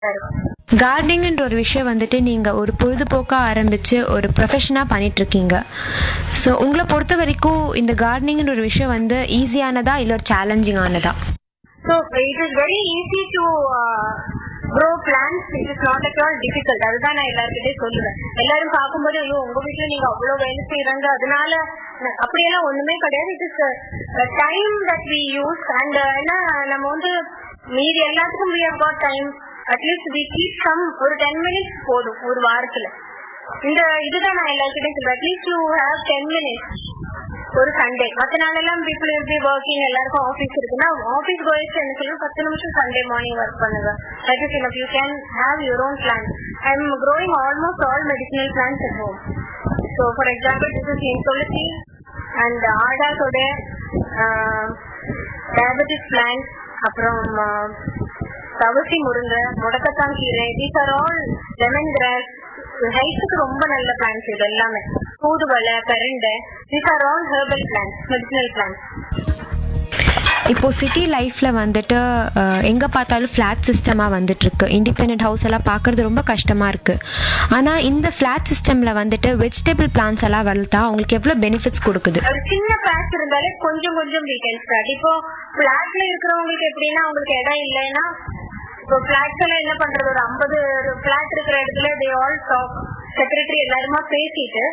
இருக்கும் கார்டனிங்ன்ற ஒரு விஷயம் வந்துட்டு நீங்கள் ஒரு பொழுதுபோக்கா ஆரம்பித்து ஒரு ப்ரொஃபஷனாக பண்ணிட்டு இருக்கீங்க ஸோ உங்களை பொறுத்த வரைக்கும் இந்த கார்டனிங்ன்ற ஒரு விஷயம் வந்து ஈஸியானதா இல்லை ஒரு சேலஞ்சிங்கானதா so it is very easy to grow plants it is not at all difficult அதுதான் நான் எல்லாருக்கிட்டே சொல்லுவேன் எல்லாரும் பார்க்கும்போது ஐயோ உங்க வீட்டுல நீங்க அவ்வளவு வேலை செய்யறாங்க அதனால ந- அப்படியெல்லாம் ஒண்ணுமே கிடையாது it is time that we use and ஏன்னா நம்ம வந்து மீதி எல்லாத்துக்கும் we have got time at least we keep some ஒரு டென் மினிட்ஸ் போதும் ஒரு வாரத்துல இந்த இதுதான் நான் எல்லாருக்கிட்டையும் சொல்றேன் at least you have ten minutes ஒரு சண்டே மத்த நாளெல்லாம் பீப்புள் will be ஒர்க்கிங் எல்லாருக்கும் ஆஃபீஸ் இருக்குன்னா ஆஃபீஸ் கோயிஸ் என்ன செய்யும் பத்து நிமிஷம் சண்டே மார்னிங் ஒர்க் பண்ணுங்க that is enough you can have your own plan I am growing almost all medicinal plants at home so for example this is in tulsi and ஆடாஸோட diabetes plants அப்புறம் தவசி முருங்கை முடக்கத்தான் கீரை these are all lemon grass ஹெல்த்துக்கு ரொம்ப நல்ல plants இது எல்லாமே தூதுவளை பெரண்டை these are all herbal plants medicinal plants இப்போ சிட்டி லைஃப்ல வந்துட்டு அஹ், எங்க பார்த்தாலும் ஃபிளாட் சிஸ்டமா வந்துட்டு இருக்கு இண்டிபெண்டன்ட் ஹவுஸ் எல்லாம் பார்க்கறது ரொம்ப கஷ்டமா இருக்கு ஆனா இந்த ஃபிளாட் சிஸ்டம்ல வந்துட்டு வெஜிடபிள் பிளான்ஸ் எல்லாம் வளர்த்தா உங்களுக்கு எவ்வளவு பெனிஃபிட்ஸ் கொடுக்குது ஒரு சின்ன பிளாட்ஸ் இருந்தாலே கொஞ்சம் கொஞ்சம் we can start இப்போ பிளாட்ல இருக்கிறவங்களுக்கு எப்படின்னா அவங்களுக்கு இடம் இல்லைன்னா இப்போ பிளாட்ஸ் எல்லாம் என்ன பண்றது ஒரு ஐம்பது பிளாட் இருக்கிற இடத்துல தே ஆல் டாக் செக்ரட்டரி எல்லாருமா பேசிட்டு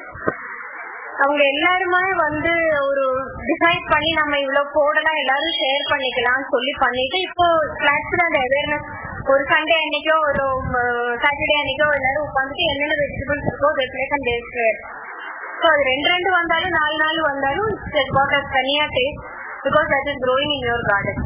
அவங்க எல்லாருமே வந்து ஒரு டிசைட் பண்ணி நம்ம இவ்வளவு போடலாம் எல்லாரும் ஷேர் பண்ணிக்கலாம்னு சொல்லி பண்ணிட்டு இப்போ பிளாட்ஸ்ல அந்த அவேர்னஸ் ஒரு சண்டே அன்னைக்கோ ஒரு சாட்டர்டே அன்னைக்கோ எல்லாரும் உட்காந்துட்டு என்னென்ன வெஜிடபிள்ஸ் இருக்கோ வெப்லேஸ் அண்ட் ஷேர் ஸோ அது ரெண்டு ரெண்டு வந்தாலும் நாலு நாள் வந்தாலும் வாட் அஸ் தனியா taste because that is growing in your garden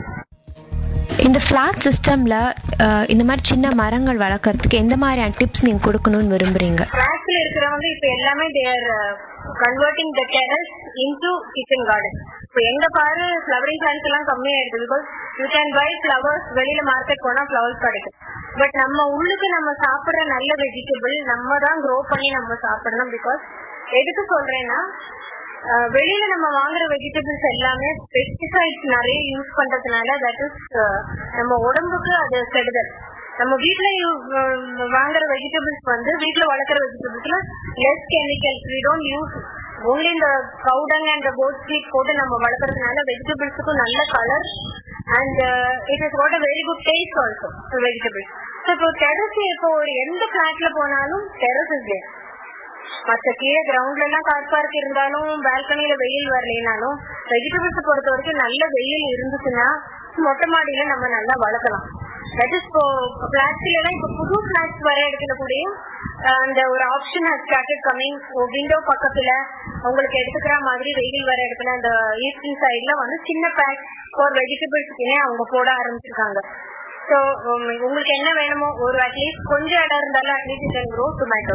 இந்த ஃபிளாட் சிஸ்டம்ல இந்த மாதிரி சின்ன மரங்கள் வளர்க்கறதுக்கு எந்த மாதிரியான டிப்ஸ் நீங்க கொடுக்கணும்னு விரும்புறீங்க பிளாட்ஸ்ல இருக்கிறவங்க இப்ப எல்லாமே they're converting the terrace into kitchen garden இப்போ எங்க பாரு ஃப்ளவரிங் பிளான்ஸ் எல்லாம் கம்மியாயிடுது because you can buy flowers வெளியில மார்க்கெட் போனா ஃப்ளவர்ஸ் கிடைக்கும் பட் நம்ம உள்ளுக்கு நம்ம சாப்பிடுற நல்ல வெஜிடபிள் நம்ம தான் க்ரோ பண்ணி நம்ம சாப்பிடணும் பிகாஸ் எதுக்கு சொல்றேன்னா அஹ், வெளியில நம்ம வாங்குற வெஜிடபிள்ஸ் எல்லாமே பெஸ்டிசைட்ஸ் நிறைய யூஸ் பண்றதுனால தட் இஸ் நம்ம உடம்புக்கு அது கெடுதல் நம்ம வீட்ல யூ- அஹ், வாங்குற வெஜிடபிள்ஸ் வந்து வீட்ல வளர்க்குற வெஜிடபிள்ஸ்ல less chemicals we don't use only இந்த கவுடங் அண்ட் கோட் ஸ்வீட் போட்டு நம்ம வளர்க்கறதுனால வெஜிடபிள்ஸுக்கும் நல்ல colour and it is what a very good taste also vegetables so இப்போ டெரஸ் இப்போ ஒரு எந்த பிளாட்ல போனாலும் டெரஸ் இஸ் தேர் மத்த கீழே கிரவுண்ட்ல எல்லாம் கார் பார்க் இருந்தாலும் பால்கனில வெயில் வரலைனாலும் வெஜிடபிள்ஸ் பொறுத்த வரைக்கும் நல்ல வெயில் இருந்துச்சுன்னா மொட்டை மாடியில நம்ம நல்லா வளர்க்கலாம் தட் இஸ் இப்போ பிளாட்ஸ்ல எல்லாம் இப்போ புது பிளாட்ஸ் வர இடத்துல கூடயும் அஹ், அந்த ஒரு option has started coming window பக்கத்துல உங்களுக்கு எடுத்துக்கிற மாதிரி வெயில் வர இடத்துல அந்த ஈஸ்டர்ன் சைடுல வந்து சின்ன பேக் ஃபார் வெஜிடபிள்ஸ்க்குனே அவங்க போட ஆரம்பிச்சிருக்காங்க ஸோ உங்களுக்கு என்ன வேணுமோ ஒரு அட்லீஸ்ட் கொஞ்சம் இடம் இருந்தாலும் at least can grow tomato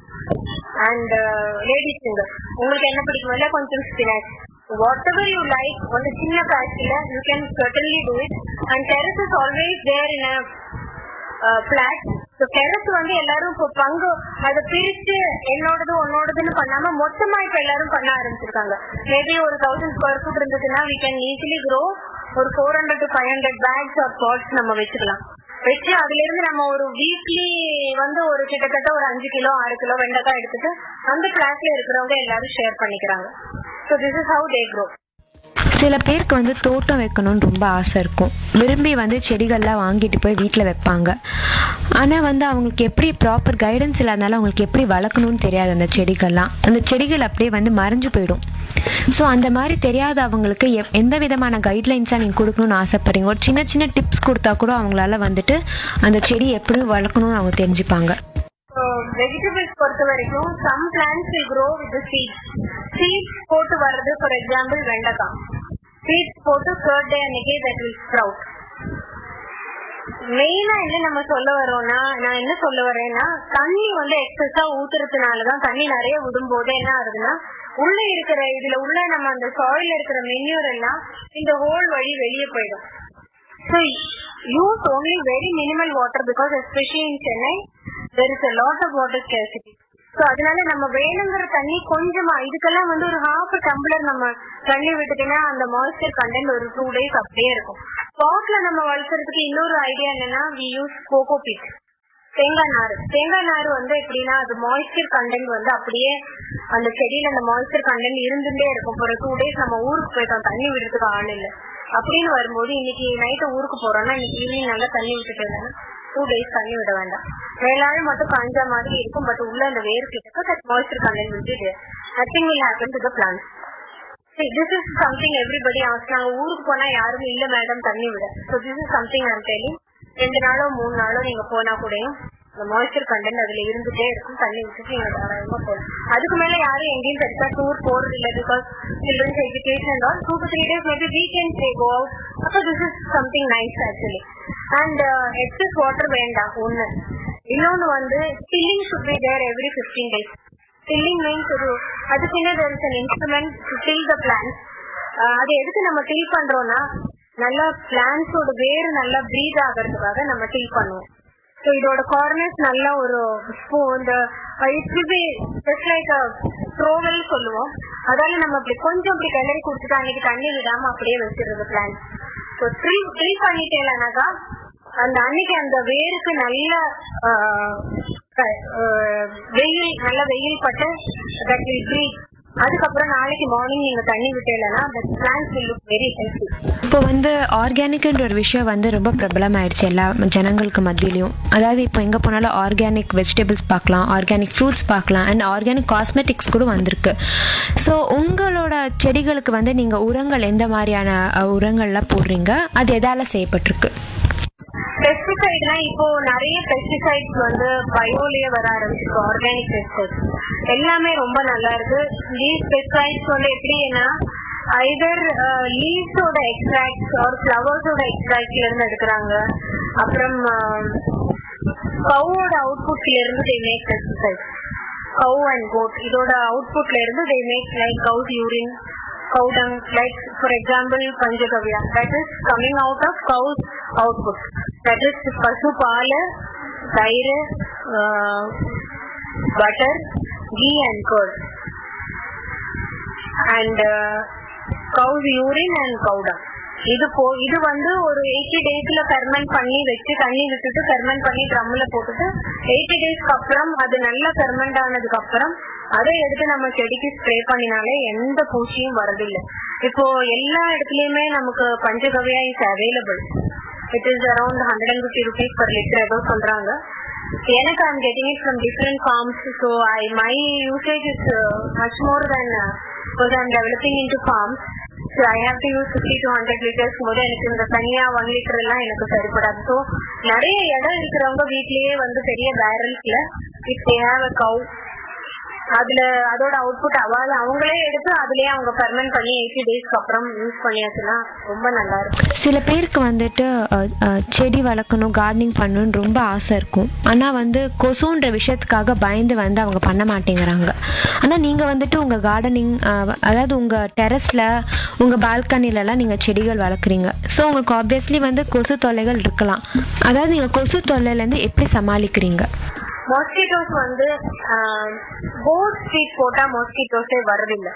and ladies finger உங்களுக்கு என்ன பிடிக்கும் இல்ல கொஞ்சம் spinach whatever you like ஒரு சின்ன காட்சியில you can certainly do it and terrace is always there in flat so terrace வந்து எல்லாரும் இப்போ பங்கு அதை பிரிச்சு என்னோடது உன்னோடதுன்னு பண்ணாம மொத்தமா இப்ப எல்லாரும் பண்ண ஆரம்பிச்சிருக்காங்க மேபி ஒரு தௌசண்ட் ஸ்கொயர் ஃபுட் இருந்துச்சுன்னா we can easily grow ஒரு four hundred to five hundred bags or pots நம்ம வச்சுக்கலாம் வச்சு அதுல இருந்து நம்ம ஒரு வீக்லி வந்து ஒரு கிட்டத்தட்ட ஒரு அஞ்சு கிலோ ஆறு கிலோ வெண்டைக்காய் எடுத்துட்டு அந்த கிளாஸ்ல இருக்கிறவங்க எல்லாரும் ஷேர் பண்ணிக்கிறாங்க so this is how they grow சில பேருக்கு வந்து தோட்டம் வைக்கணும்னு ரொம்ப ஆசை இருக்கும் விரும்பி வந்து செடிகள்லாம் வாங்கிட்டு போய் வீட்டில் வைப்பாங்க ஆனால் வந்து அவங்களுக்கு எப்படி ப்ராப்பர் கைடன்ஸ் இல்லாதனால அவங்களுக்கு எப்படி வளர்க்கணும்னு தெரியாது அந்த செடிகள்லாம் அந்த செடிகள் அப்படியே வந்து மறைஞ்சு போயிடும் ஸோ அந்த மாதிரி தெரியாத அவங்களுக்கு எப்- எந்த விதமான கைட்லைன்ஸாக நீங்கள் கொடுக்கணும்னு ஆசைப்படுறீங்க ஒரு சின்ன சின்ன டிப்ஸ் கொடுத்தா கூட அவங்களால வந்துட்டு அந்த செடி எப்படி வளர்க்கணும்னு அவங்க தெரிஞ்சுப்பாங்க ஸோ வெஜிடபிள்ஸ் பொறுத்த வரைக்கும் some plants will grow with seeds seeds போட்டு வர்றது ஃபார் எக்ஸாம்பிள் வெண்டைக்காய் சீட்ஸ் போட்டு தேர்ட் டே அன்னைக்கே தட் வில் ஸ்ப்ரவுட் மெயினா என்ன நம்ம சொல்ல வரோம்னா நான் என்ன சொல்ல வரேன்னா தண்ணி வந்து எக்ஸஸா ஊத்துறதுனாலதான் தண்ணி நிறைய விடும்போது என்ன ஆகுதுன்னா உள்ள இருக்கிற இதுல உள்ள நம்ம அந்த சாயில்ல இருக்கிற மென்யூர் எல்லாம் இந்த ஹோல் வழி வெளியே போயிடும் So use only very minimal water because especially in Chennai there is a lot of water scarcity. So அதனால நம்ம வேணுங்கிற தண்ணி கொஞ்சமா இதுக்கெல்லாம் வந்து ஒரு ஹாஃப் டம்ளர் நம்ம தண்ணி விட்டுட்டீங்கன்னா அந்த மாய்ஸ்சர் கண்டென்ட் ஒரு டூ டேஸ் அப்படியே இருக்கும் பாட்ல நம்ம வளர்க்கறதுக்கு இன்னொரு ஐடியா என்னன்னா வி யூஸ் கோகோ பீட் தேங்காய் நார் தேங்காய் நார் வந்து எப்படின்னா அது மாய்ஸ்சர் கண்டென்ட் வந்து அப்படியே அந்த செடியில அந்த மாய்ஸ்சர் கண்டென்ட் இருந்துட்டே இருக்கும் ஒரு டூ டேஸ் நம்ம ஊருக்கு போயிட்டோம் தண்ணி விடுறதுக்கு ஆள் இல்ல அப்படின்னு வரும்போது இன்னைக்கு நைட்டு ஊருக்கு போறோம்னா இன்னைக்கு ஈவினிங் நல்லா தண்ணி விட்டுட்டு இல்லைன்னா டூ டேஸ் தண்ணி விட வேண்டாம் மேலாலும் மட்டும் காஞ்ச மாதிரி இருக்கும் பட் உள்ள அந்த வேர் கிட்ட தட் மாய்ஸ்சர் கண்டென்ட் விட்டுட்டு nothing will happen to the plant this is something everybody as நாங்க ஊருக்கு போனா யாரும் இல்ல மேடம் தண்ணி விட so this is something I'm telling ரெண்டு நாளோ மூணு நாளோ நீங்க போனா கூடயும் இந்த மாய்ஸ்சர் கண்டென்ட் அதுல இருந்துட்டே இருக்கும் தண்ணி விட்டுட்டு நீங்க தாராளமா போகலாம் அதுக்கு மேல யாரும் எங்கேயும் பெருசா டூர் போறது இல்ல because children's education all two to three days maybe weekend go out அப்போ this is something nice actually and excess water வேண்டாம் ஒண்ணு இன்னொன்னு வந்து tilling should be there every 15 days tilling means ஒரு அதுக்குன்னு there is an instrument to till the plants ஆஹ் அது எதுக்கு நம்ம டில் பண்றோம்னா நல்லா பிளான்ஸோட வேர் நல்லா ப்ரீத் ஆகிறதுக்காக நம்ம டில் பண்ணுவோம் ஸோ இதோட கார்னர்ஸ் நல்ல ஒரு ஸ்பூ இந்த it will be just like trowel சொல்லுவோம் அதால நம்ம இப்படி கொஞ்சம் இப்படி கிளறி கொடுத்துட்டு அன்னைக்கு தண்ணி விடாம அப்படியே வச்சிருது பிளான்ட் ஸோ ட்ரில் ட்ரில் பண்ணிட்டேலனாக்கா அந்த அன்னைக்கு அந்த வேருக்கு நல்ல ஆஹ், ஆஹ், வெயில் நல்ல வெயில் பட்டு தட் வில் ப்ரீத் அதுக்கப்புறம் நாளைக்கு மார்னிங் நீங்க தண்ணி விட்டேலனா the plants will look very healthy இப்போ வந்து ஆர்கானிக்ன்ற ஒரு விஷயம் வந்து ரொம்ப பிரபலமாயிடுச்சு எல்லா ஜனங்களுக்கு மத்தியிலையும் அதாவது இப்போ எங்கே போனாலும் ஆர்கானிக் வெஜிடபிள்ஸ் பார்க்கலாம் ஆர்கானிக் ஃப்ரூட்ஸ் பார்க்கலாம் அண்ட் ஆர்கானிக் காஸ்மெட்டிக்ஸ் கூட வந்திருக்கு ஸோ உங்களோட செடிகளுக்கு வந்து நீங்கள் உரங்கள் எந்த மாதிரியான அஹ், உரங்கள்லாம் போடுறீங்க அது எதால செய்யப்பட்டிருக்கு பெஸ்டிசைட்னா இப்போ நிறைய பெஸ்டிசைட்ஸ் வந்து பயோலயே வர ஆரம்பிச்சிருக்கு ஆர்கானிக் பெஸ்டிசைட்ஸ் எல்லாமே ரொம்ப நல்லா இருக்கு லீவ் பெஸ்டிசைட்ஸ் வந்து எப்படின்னா ஐதர் லீவ்ஸோட எக்ஸ்ட்ராக்ட்ஸ் ஆர் ஃப்ளவர்ஸோட எக்ஸ்ட்ராக்ட்ல இருந்து எடுக்கிறாங்க அப்புறம் கவோட அவுட்புட்ல இருந்து they make pesticides cow and goat இதோட அவுட்புட்ல இருந்து they make like cows urine cow dung like for example panchagavya that is coming out of cow's output that is பசு பால் தயிர் butter ghee and curd and uh, cow's urine and cow dung இது போ இது வந்து ஒரு eighty டேஸ்ல ferment பண்ணி வச்சு தண்ணி விட்டுட்டு ஃபெர்மெண்ட் பண்ணி ட்ரம்ல போட்டுட்டு எயிட்டி டேஸ்க்கு அப்புறம் அது நல்லா ஃபெர்மெண்ட் ஆனதுக்கு அப்புறம் அதை எடுத்து நம்ம செடிக்கு ஸ்ப்ரே பண்ணினாலே எந்த பூச்சியும் வரதில்லை இப்போ எல்லா இடத்துலயுமே நமக்கு panchagavya is available it is around hundred and fifty rupees per litre ஏதோ சொல்றாங்க எனக்கு I'm getting it from different farms so I my usage is much more than because I'm developing in two farms so I have to use fifty to hundred litres போது எனக்கு இந்த தனியா one litre எல்லாம் எனக்கு சரிப்படாது so நிறைய இடம் இருக்கிறவங்க வீட்லயே வந்து பெரிய பேரல்ஸ்ல இஃப் தே ஹேவ் அ கவு அதுல அதோட அவுட்புட் அவாது அவங்களே எடுத்து அதுலயே அவங்க ஃபெர்மெண்ட் பண்ணி எயிட்டி டேஸ்க்கு அப்புறம் யூஸ் பண்ணியாச்சுன்னா ரொம்ப நல்லா இருக்கும் சில பேருக்கு வந்துட்டு அஹ், அஹ், செடி வளர்க்கணும் கார்டனிங் பண்ணணும்னு ரொம்ப ஆசை இருக்கும் ஆனால் வந்து கொசுன்ற விஷயத்துக்காக பயந்து வந்து அவங்க பண்ண மாட்டேங்கிறாங்க ஆனால் நீங்கள் வந்துட்டு உங்கள் கார்டனிங் அதாவது உங்கள் டெரஸில் உங்கள் பால்கனிலலாம் நீங்கள் செடிகள் வளர்க்குறீங்க ஸோ உங்களுக்கு ஆப்வியஸ்லி வந்து கொசு தொல்லைகள் இருக்கலாம் அதாவது நீங்கள் கொசு தொல்லையிலேருந்து எப்படி சமாளிக்கிறீங்க மாஸ்கிட்டோஸ் வந்து கோட் ஸ்ட்ரீட் போட்டா மாஸ்கிட்டோஸே வரதில்லை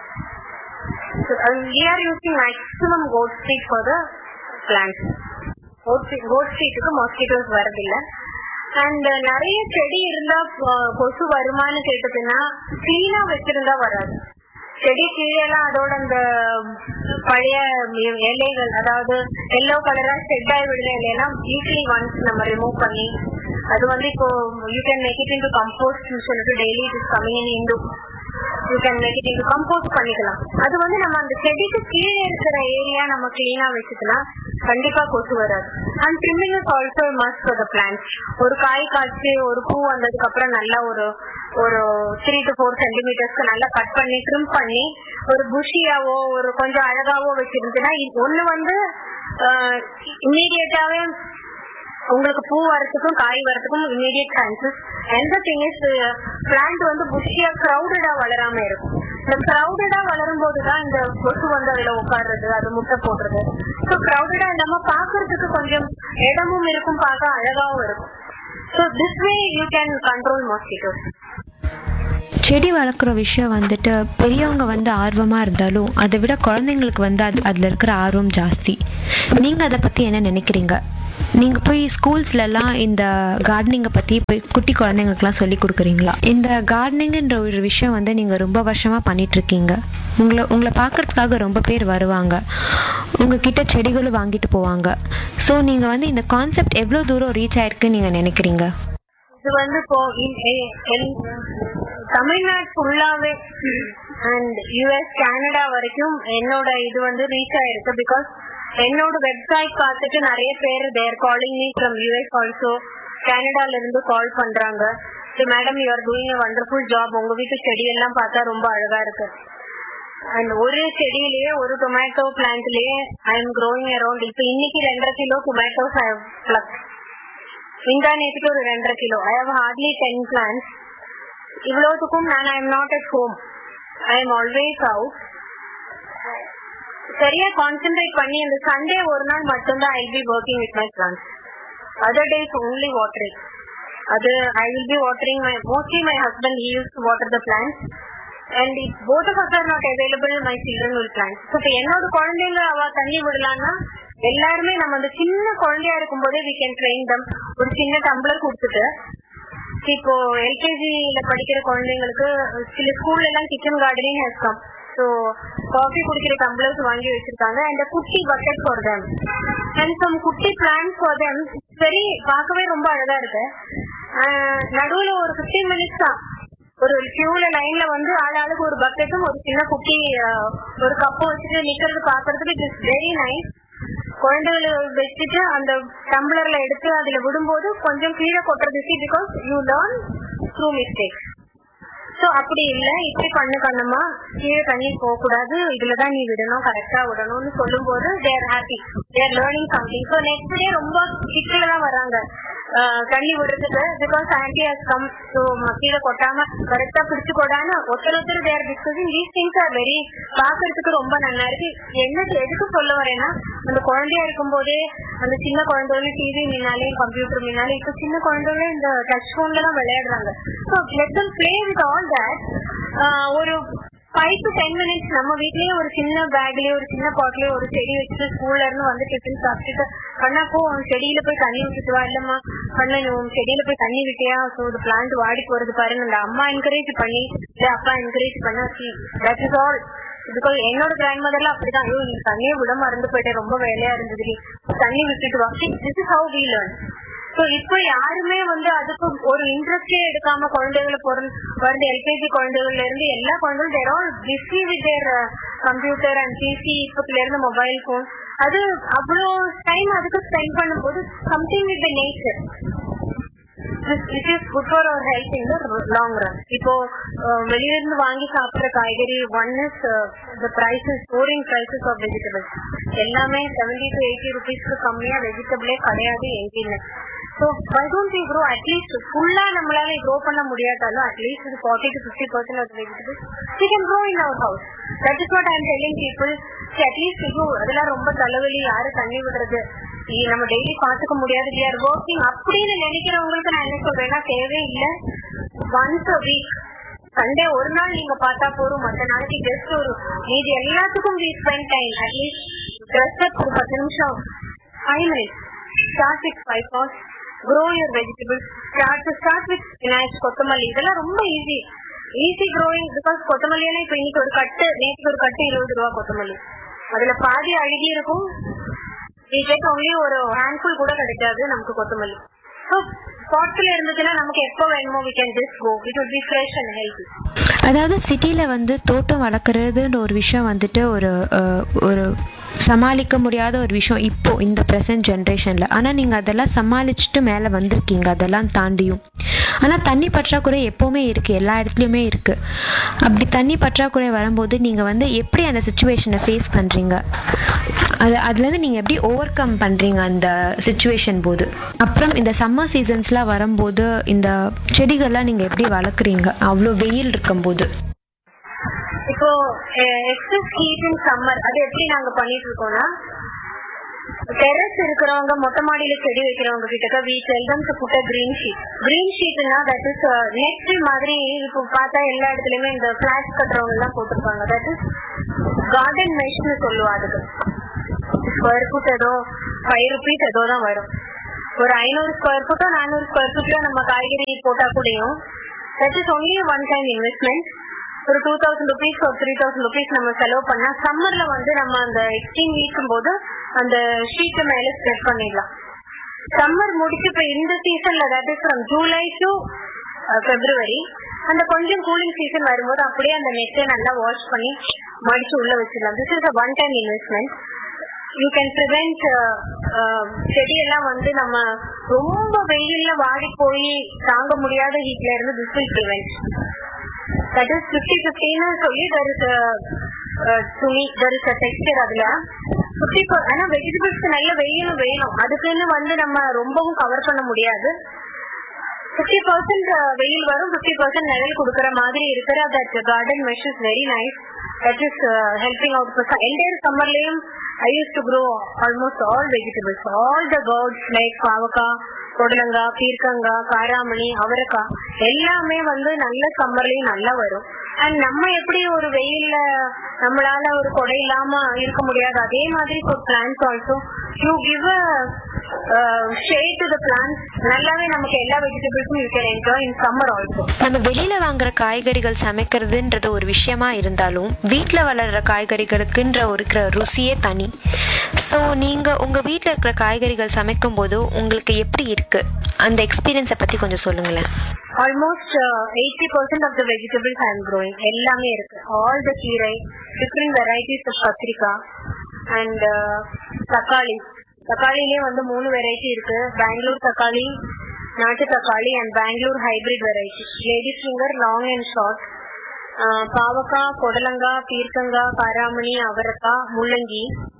we are using maximum goat street for the plants goat ஸ்ட்ரீட்டுக்கு மாஸ்கிட்டோஸ் வரதில்லை அண்ட் நிறைய செடி இருந்தா அஹ், கொசு வருமான்னு கேட்டதுன்னா கிளீனா வச்சிருந்தா வராது செடி கீழெல்லாம் அதோட அந்த பழைய இலைகள் அதாவது எல்லோ கலரா ஸ்டெட் ஆகி விடுற இலையெல்லாம் வீக்லி ஒன்ஸ் நம்ம ரிமூவ் பண்ணி அது வந்து இப்போ you can make it into compost சொல்லிட்டு daily it is coming in into you can make it into compost பண்ணிக்கலாம் அது வந்து நம்ம அந்த செடிக்கு கீழே இருக்கிற ஏரியா நம்ம கிளீனா வச்சுக்கலாம் கண்டிப்பா கொசு வராது and trimming is also must for the plant ஒரு காய் காய்ச்சி ஒரு பூ வந்ததுக்கு அப்புறம் நல்லா ஒரு ஒரு த்ரீ டு ஃபோர் சென்டிமீட்டர்ஸ்க்கு நல்லா கட் பண்ணி ட்ரிம் பண்ணி ஒரு புஷியாவோ ஒரு கொஞ்சம் அழகாவோ வச்சிருந்துச்சுன்னா இது ஒண்ணு வந்து இம்மீடியட்டாவே உங்களுக்கு பூ வரதுக்கும் காய் வரதுக்கும் இமீடியட் சான்சஸ் எந்த திங் இஸ் பிளான்ட் வந்து புஷியா கிரௌடடா வளராம இருக்கும் இந்த கிரௌடடா வளரும் போதுதான் இந்த கொசு வந்து அதுல உட்கார்றது அது முட்டை போடுறது ஸோ கிரௌடடா இல்லாம பாக்குறதுக்கு கொஞ்சம் இடமும் இருக்கும் பார்க்க அழகாவும் இருக்கும் so this way you can control mosquitoes செடி வளர்க்குற விஷயம் வந்துட்டு பெரியவங்க வந்து ஆர்வமாக இருந்தாலும் அதை விட குழந்தைங்களுக்கு வந்து அது அதில் இருக்கிற ஆர்வம் ஜாஸ்தி நீங்கள் அதை பற்றி என்ன நினைக்கிறீங்க நீங்க போய் ஸ்கூல்ஸ்லலாம் இந்த கார்டனிங்கை பத்தி போய் குட்டி குழந்தைங்களுக்குலாம் சொல்லி கொடுக்குறீங்களா இந்த கார்டனிங்ன்ற ஒரு விஷயம் வந்து நீங்க ரொம்ப வருஷமா பண்ணிட்டு இருக்கீங்க உங்களை உங்களை பார்க்கறதுக்காக ரொம்ப பேர் வருவாங்க உங்ககிட்ட செடிகளும் வாங்கிட்டு போவாங்க ஸோ நீங்க வந்து இந்த கான்செப்ட் எவ்வளோ தூரம் ரீச் ஆயிருக்குன்னு நீங்க நினைக்கிறீங்க இது வந்து இப்போ இன்- எ- எல்- தமிழ்நாடு ஃபுல்லாவே அண்ட் யூஎஸ் கனடா வரைக்கும் என்னோட இது வந்து ரீச் ஆயிருக்கு பிகாஸ் என்னோட வெப்சைட் பார்த்துட்டு நிறைய பேர் they're calling me from US also கனடால இருந்து கால் பண்றாங்க madam you are doing a wonderful job உங்க வீட்டு செடி எல்லாம் பார்த்தா ரொம்ப அழகா இருக்கு அண்ட் ஒரு செடியிலேயே ஒரு டொமேட்டோ பிளான்ட்லயே ஐ எம் growing அரௌண்ட் இப்போ இன்னைக்கு ரெண்டரை கிலோ டொமேட்டோஸ் ஐ பிளஸ் இந்த நேற்றுக்கு ஒரு ரெண்டரை kilo I have hardly ten plants இவ்வளோத்துக்கும் நான் I am not at home I am always out சரியா கான்சென்ட்ரேட் பண்ணி அந்த சண்டே ஒரு நாள் மட்டும்தான் I be working with my plants other days only watering அது I will be watering my mostly my husband he use to water the plants and if both of us are not available my children will plan so இப்போ என்னோட குழந்தைங்க அவ தண்ணி விடலான்னா எல்லாருமே நம்ம அந்த சின்ன குழந்தையா இருக்கும்போதே வி கேன் ட்ரெயின் தம் ஒரு சின்ன டம்ளர் கொடுத்துட்டு இப்போ எல்கேஜில படிக்கிற குழந்தைங்களுக்கு சில ஸ்கூல்ல எல்லாம் kitchen gardening has come so coffee குடிக்கிற டம்ளர்ஸ் வாங்கி வச்சிருக்காங்க அண்ட் குட்டி bucket for them and some குட்டி பிளான்ஸ் ஃபார் தெம் சரி பார்க்கவே ரொம்ப அழகா இருக்கு ஆஹ் நடுவுல ஒரு 15 மினிட்ஸ் தான் ஒரு கியூல லைன்ல வந்து ஆள் ஆளுக்கு ஒரு பக்கெட்டும் ஒரு சின்ன குட்டி ஆஹ், ஒரு கப்பும் வச்சுட்டு நிக்கிறது பாக்குறதுக்கு இட் இஸ் வெரி நைஸ் குழந்தைகளை வச்சுட்டு அந்த டம்ளர்ல எடுத்து அதுல விடும்போது கொஞ்சம் கீழே கொட்டுறது because you learn through mistake so அப்படி இல்ல இப்படி பண்ணு கண்ணம்மா கீழே தண்ணி போக கூடாது இதுலதான் நீ விடணும் கரெக்டா விடணும்னு சொல்லும் போது they're happy they're learning something so next day ரொம்ப சிக்கல தான் வராங்க ஆஹ் தண்ணி விடுறதுக்கு because aunty has come so கீழே கொட்டாம கரெக்டா பிடிச்சு கொடான்னு ஒருத்தர் ஒருத்தர் they're discussing these things are very பாக்குறதுக்கு ரொம்ப நல்லா இருக்கு என்ன எதுக்கு சொல்ல வரேன்னா அந்த குழந்தையா இருக்கும் போதே அந்த சின்ன குழந்தைகள் டிவி முன்னாலே கம்ப்யூட்டர் முன்னாலே இப்ப சின்ன குழந்தைகள் இந்த டச் போன்ல தான் விளையாடுறாங்க so let them play with all that ஒரு ஃபைவ் டு டென் மினிட்ஸ் நம்ம வீட்லயே ஒரு சின்ன பேக்லயே ஒரு சின்ன பாட்லயே ஒரு செடி வச்சுட்டு ஸ்கூல்ல இருந்து வந்து டிஃபன் சாப்பிட்டுட்டு கண்ணா போ உன் செடியில போய் தண்ணி விட்டுட்டு வா இல்லம்மா கண்ணா நீ உன் செடியில போய் தண்ணி விட்டியா ஸோ இந்த பிளான்ட் வாடி போறது பாருங்க அந்த அம்மா என்கரேஜ் பண்ணி இல்ல அப்பா என்கரேஜ் பண்ணா தட் இஸ் ஆல் பிகாஸ் என்னோட கிராண்ட் மதர்ல அப்படிதான் ஐயோ நீ தண்ணியை விட மறந்து போயிட்டேன் ரொம்ப வேலையா இருந்தது தண்ணி விட்டுட்டு வா this is how we learn so இப்போ யாருமே வந்து அதுக்கு ஒரு இன்ட்ரெஸ்டே எடுக்காம குழந்தைகளை பிறந்து பிறந்த எல்கேஜி குழந்தைகள்ல இருந்து எல்லா குழந்தைகளும் they're all busy with their computer and PC இப்பத்துல இருந்து மொபைல் போன் அது அவ்வளோ டைம் அதுக்கு ஸ்பெண்ட் பண்ணும்போது something with the nature it is good for our health in the long run இப்போ அஹ், வெளியில இருந்து வாங்கி சாப்பிடுற காய்கறி one is the prices storing prices of vegetables எல்லாமே செவன்டி டு எயிட்டி ருபீஸ்க்கு கம்மியா வெஜிடபிளே கிடையாது எங்கேயுமே so why don't we grow at least ஃபுல்லா நம்மளால க்ரோ பண்ண முடியாட்டாலும் அட்லீஸ்ட் இது forty to fifty percent of vegetables we can grow in our house that is what I am telling people at least ஐயோ அதெல்லாம் ரொம்ப தலைவலி யாரு தண்ணி விடுறது இ- நம்ம டெய்லி பாத்துக்க முடியாது வி ஆர் ஒர்க்கிங் அப்படின்னு நினைக்கிறவங்களுக்கு நான் என்ன சொல்றேன்னா தேவையில்லை ஒன்ஸ் அ வீக் சண்டே ஒரு நாள் நீங்க பார்த்தா போதும் மத்த நாளைக்கு ஜஸ்ட் ஒரு மீதி எல்லாத்துக்கும் we spend time at least dress up ஒரு பத்து நிமிஷம் five minutes start with five pots grow your vegetables start start with spinach கொத்தமல்லி இதெல்லாம் ரொம்ப ஈஸி ஈஸி க்ரோயிங் பிகாஸ் கொத்தமல்லி எல்லாம் இப்ப இன்னைக்கு ஒரு கட்டு நேற்று ஒரு கட்டு இருபது ரூபா கொத்தமல்லி அதுல பாதி அழுகி இருக்கும் we get only ஒரு ஹேண்ட்ஃபுல் கூட கிடைக்காது நமக்கு கொத்தமல்லி ஸோ ஸ்பாட்ஸ்ல இருந்துச்சுன்னா நமக்கு எப்போ வேணுமோ we can just go it would be fresh and healthy அதாவது சிட்டியில் வந்து தோட்டம் வளர்க்குறதுன்ற ஒரு விஷயம் வந்துட்டு ஒரு அஹ், ஒரு சமாளிக்க முடியாத ஒரு விஷயம் இப்போ இந்த ப்ரெசன்ட் ஜென்ரேஷனில் ஆனால் நீங்கள் அதெல்லாம் சமாளிச்சுட்டு மேலே வந்திருக்கீங்க அதெல்லாம் தாண்டியும் ஆனால் தண்ணி பற்றாக்குறை எப்போவுமே இருக்குது எல்லா இடத்துலையுமே இருக்குது அப்படி தண்ணி பற்றாக்குறை வரும்போது நீங்கள் வந்து எப்படி அந்த சுச்சுவேஷனை ஃபேஸ் பண்ணுறீங்க அது அதுலேருந்து நீங்கள் எப்படி ஓவர் கம் பண்ணுறீங்க அந்த சுச்சுவேஷன் போது அப்புறம் இந்த சம்மர் சீசன்ஸ்லாம் வரும்போது இந்த செடிகள்லாம் நீங்கள் எப்படி வளர்க்குறீங்க அவ்வளோ வெயில் இருக்கும்போது இப்போ எக்ஸஸ் ஹீட் இன் சம்மர் அது எப்படி நாங்க பண்ணிட்டு இருக்கோம்னா டெரஸ் இருக்கிறவங்க மொட்டை மாடியில செடி வைக்கிறவங்க கிட்ட we tell them to put green sheet green ஷீட்னா தட் இஸ் நெட் மாதிரி இப்போ பார்த்தா எல்லா இடத்துலயுமே இந்த பிளாட் கட்டுறவங்க எல்லாம் போட்டிருப்பாங்க தட் இஸ் கார்டன் மெஷ்னு சொல்லுவா அதுக்கு ஸ்கொயர் ஃபுட் ஏதோ ஃபைவ் ருபீஸ் ஏதோ தான் வரும் ஒரு ஐநூறு ஸ்கொயர் ஃபுட்டோ நானூறு ஸ்கொயர் ஃபுட்ல நம்ம காய்கறி போட்டா கூடயும் that is only one time investment ஒரு டூ தௌசண்ட் ருபீஸ் ஒரு த்ரீ தௌசண்ட் ருபீஸ் நம்ம செலவு பண்ணா சம்மர்ல வந்து நம்ம அந்த எக்ஸ்ட்ரீம் வீக்கும் போது அந்த ஷீட் மேல ஸ்ப்ரெட் பண்ணிடலாம் சம்மர் முடிச்சு இப்ப இந்த சீசன்ல that is from July to February அந்த கொஞ்சம் கூலிங் சீசன் வரும்போது அப்படியே அந்த நெட்டை நல்லா வாஷ் பண்ணி மடிச்சு உள்ள வச்சிடலாம் this is a one time investment you can prevent செடியெல்லாம் வந்து நம்ம ரொம்ப வெயில்ல வாடி போய் தாங்க முடியாத ஹீட்ல இருந்து this will prevent that is fifty பிப்டின்னு சொல்லி தெர் இஸ் துணி தெர் இஸ் டெக்ஸ்டர் அதுல பிப்டி ஆனா வெஜிடபிள்ஸ்க்கு நல்ல வெயிலும் வேணும் அதுக்குன்னு வந்து நம்ம ரொம்பவும் கவர் பண்ண முடியாது பிப்டி பர்சன்ட் வெயில் வரும் பிப்டி பர்சன்ட் நிழல் கொடுக்கற மாதிரி இருக்கிற that garden mesh is very nice that is helping out entire சம்மர்லயும் I used to grow almost all vegetables all the birds like பாவக்காய் புடலங்காய் பீர்க்கங்காய் காராமணி அவரைக்காய் எல்லாமே வந்து நல்ல சம்மர்லயும் நல்லா வரும் அண்ட் நம்ம எப்படி ஒரு வெயில்ல நம்மளால ஒரு கொடை இல்லாம இருக்க முடியாது அதே மாதிரி for plants also you give shade to the plants நல்லாவே நமக்கு எல்லா வெஜிடபிள்ஸும் you can enjoy in summer also நம்ம வெளியில வாங்குற காய்கறிகள் சமைக்கிறதுன்றது ஒரு விஷயமா இருந்தாலும் வீட்டில் வளர்ற காய்கறிகளுக்குன்ற ஒரு இருக்கிற ருசியே தனி ஸோ நீங்க உங்க வீட்டில் இருக்கிற காய்கறிகள் சமைக்கும் போது உங்களுக்கு எப்படி இருக்கு அந்த எக்ஸ்பீரியன்ஸை பத்தி கொஞ்சம் சொல்லுங்களேன் almost eighty percent of the vegetables I am growing எல்லாமே இருக்கு ஆல் த கீரை டிஃப்ரெண்ட் வெரைட்டிஸ் ஆஃப் கத்திரிக்காய் அண்ட் தக்காளி தக்காளிலே வந்து மூணு வெரைட்டி இருக்கு பெங்களூர் தக்காளி நாட்டு தக்காளி and Bangalore hybrid variety ladies finger long and short பாவக்காய் புடலங்காய் பீர்க்கங்காய் காராமணி அவரைக்காய் முள்ளங்கி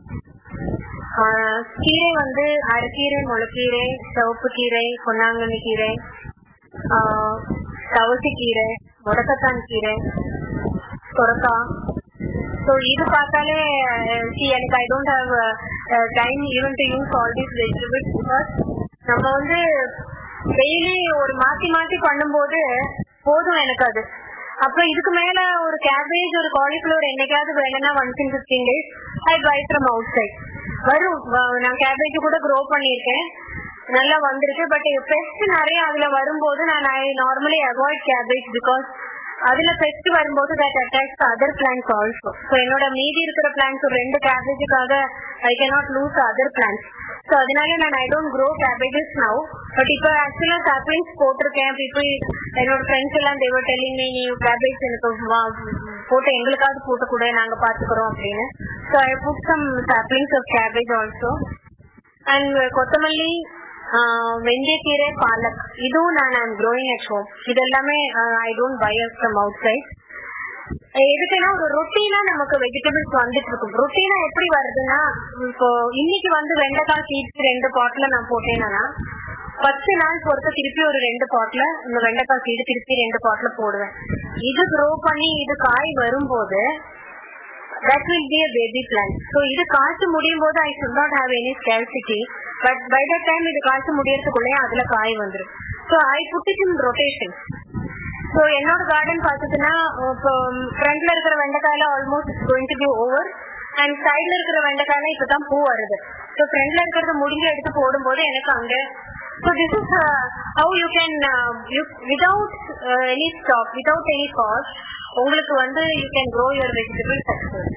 ஆஹ் கீரை வந்து அரைக்கீரை முளைக்கீரை சிவப்பு கீரை பொன்னாங்கண்ணி கீரை ஆஹ் தவசிக்கீரை முடக்கத்தான் கீரை சொரக்காய் ஸோ இது பார்த்தாலே சி எனக்கு I don't have time even to use all these vegetables because நம்ம வந்து டெய்லி ஒரு மாத்தி மாத்தி பண்ணும்போது போதும் எனக்கு அது அப்புறம் இதுக்கு மேல ஒரு கேபேஜ் ஒரு காலிஃபிளவர் என்னைக்காவது வேணும்னா once in fifteen days I buy from outside வரும் வ- நான் கேபேஜ் கூட க்ரோ பண்ணியிருக்கேன் நல்லா வந்திருக்கு பட் பெஸ்ட் நிறைய அதுல வரும்போது நான் I normally avoid cabbage because அதுல பெஸ்ட் வரும்போது that attacks other plants also so என்னோட மீதி இருக்கிற பிளான்ஸ் ஒரு ரெண்டு கேபேஜுக்காக I cannot lose other plants so அதனால நான் I don't grow cabbages now but இப்போ ஆக்சுவலா சாப்ளிங்ஸ் போட்டிருக்கேன் இப்போ என்னோட ஃப்ரெண்ட்ஸ் எல்லாம் தேவர் டெல்லிங் நீ கேபேஜ் எனக்கு வா- போட்டு எங்களுக்காவது போட்டு கூட நாங்க பாத்துக்கிறோம் அப்படின்னு so I put some saplings of cabbage also and கொத்தமல்லி ஆஹ் வெந்தயக்கீரை பாலக் இதுவும் நான் ஐம் க்ரோயிங் அட் ஹோம் இது எல்லாமே I don't buy from outside எதுக்குன்னா ஒரு ரொட்டீனா நமக்கு வெஜிடபிள்ஸ் வந்துட்டு இருக்கும் ரொட்டீனா எப்படி வருதுன்னா இப்போ இன்னைக்கு வந்து வெண்டைக்காய் சீட்ஸ் ரெண்டு பாட்ல நான் போட்டேன்னா பத்து நாள் பொறுத்து திருப்பி ஒரு ரெண்டு பாட்ல இந்த வெண்டைக்காய் சீடு திருப்பி ரெண்டு பாட்ல போடுவேன் இது க்ரோ பண்ணி இது காய் வரும்போது that will be a baby plant so இது காய்ச்சி முடியும் போது I should not have any scarcity but by the time இது காய்ச்சி முடியறதுக்குள்ளேயே அதுல காய் வந்துடும் so I put it in rotation so என்னோட கார்டன் பார்த்துட்டுன்னா இப்போ ஃப்ரண்ட்ல இருக்கிற வெண்டைக்காயில almost going to be over and சைட்ல இருக்கிற வெண்டைக்காயில இப்பதான் பூ வருது ஸோ ஃப்ரண்ட்ல இருக்கிறது முடிஞ்சு எடுத்து போடும்போது எனக்கு அங்க so this is how you can without any stop without any cost உங்களுக்கு வந்து you can grow your vegetable success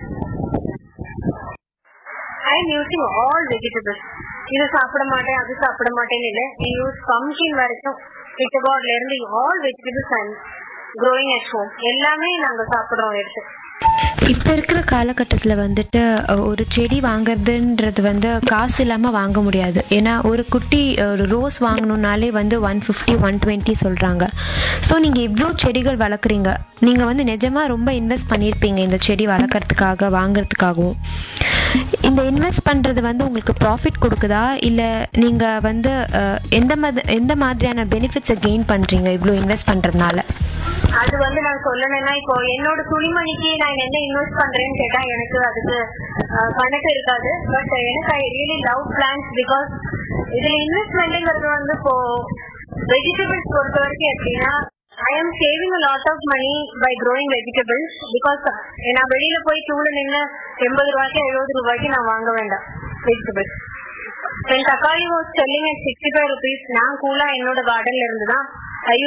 I am using all vegetables இது சாப்பிட மாட்டேன் அது சாப்பிட மாட்டேன்னு இல்லை யூ யூஸ் பம்கின் வரைக்கும் பிட்டபாட்ல இருந்து all vegetables and growing at home எல்லாமே நாங்க சாப்பிடுறோம் எடுத்து இப்போ இருக்கிற காலகட்டத்தில் வந்துட்டு அஹ், ஒரு செடி வாங்குறதுன்றது வந்து காசு இல்லாமல் வாங்க முடியாது ஏன்னா ஒரு குட்டி ஒரு ரோஸ் வாங்கணுன்னாலே வந்து ஒன் ஃபிஃப்டி ஒன் டுவெண்ட்டி சொல்கிறாங்க ஸோ நீங்கள் இவ்வளோ செடிகள் வளர்க்குறீங்க நீங்கள் வந்து நிஜமாக ரொம்ப இன்வெஸ்ட் பண்ணியிருப்பீங்க இந்த செடி வளர்க்குறதுக்காக வாங்குறதுக்காகவும் இந்த இன்வெஸ்ட் பண்ணுறது வந்து உங்களுக்கு ப்ராஃபிட் கொடுக்குதா இல்லை நீங்கள் வந்து அஹ், எந்த மாதிரி எந்த மாதிரியான பெனிஃபிட்ஸை கெயின் பண்ணுறீங்க இவ்வளோ இன்வெஸ்ட் பண்ணுறதுனால அது வந்து நான் சொல்லணும்னா இப்போ என்னோட துணிமணிக்கு நான் என்ன இன்வெஸ்ட் பண்றேன்னு கேட்டா எனக்கு அதுக்கு அஹ், கணக்கு இருக்காது பட் எனக்கு I really love plants because இதுல இன்வெஸ்ட்மெண்ட்ங்கிறது வந்து இப்போ வெஜிடபிள்ஸ் பொறுத்த வரைக்கும் எப்படின்னா I am saving a lot of money by growing vegetables because நான் வெளியில போய் கியூல நின்று எண்பது ரூபாய்க்கு எழுபது ரூபாய்க்கு நான் வாங்க வேண்டாம் வெஜிடபிள்ஸ் when தக்காளி was selling at 65 rupees நான் கூலா என்னோட கார்டன்ல இருந்து தான்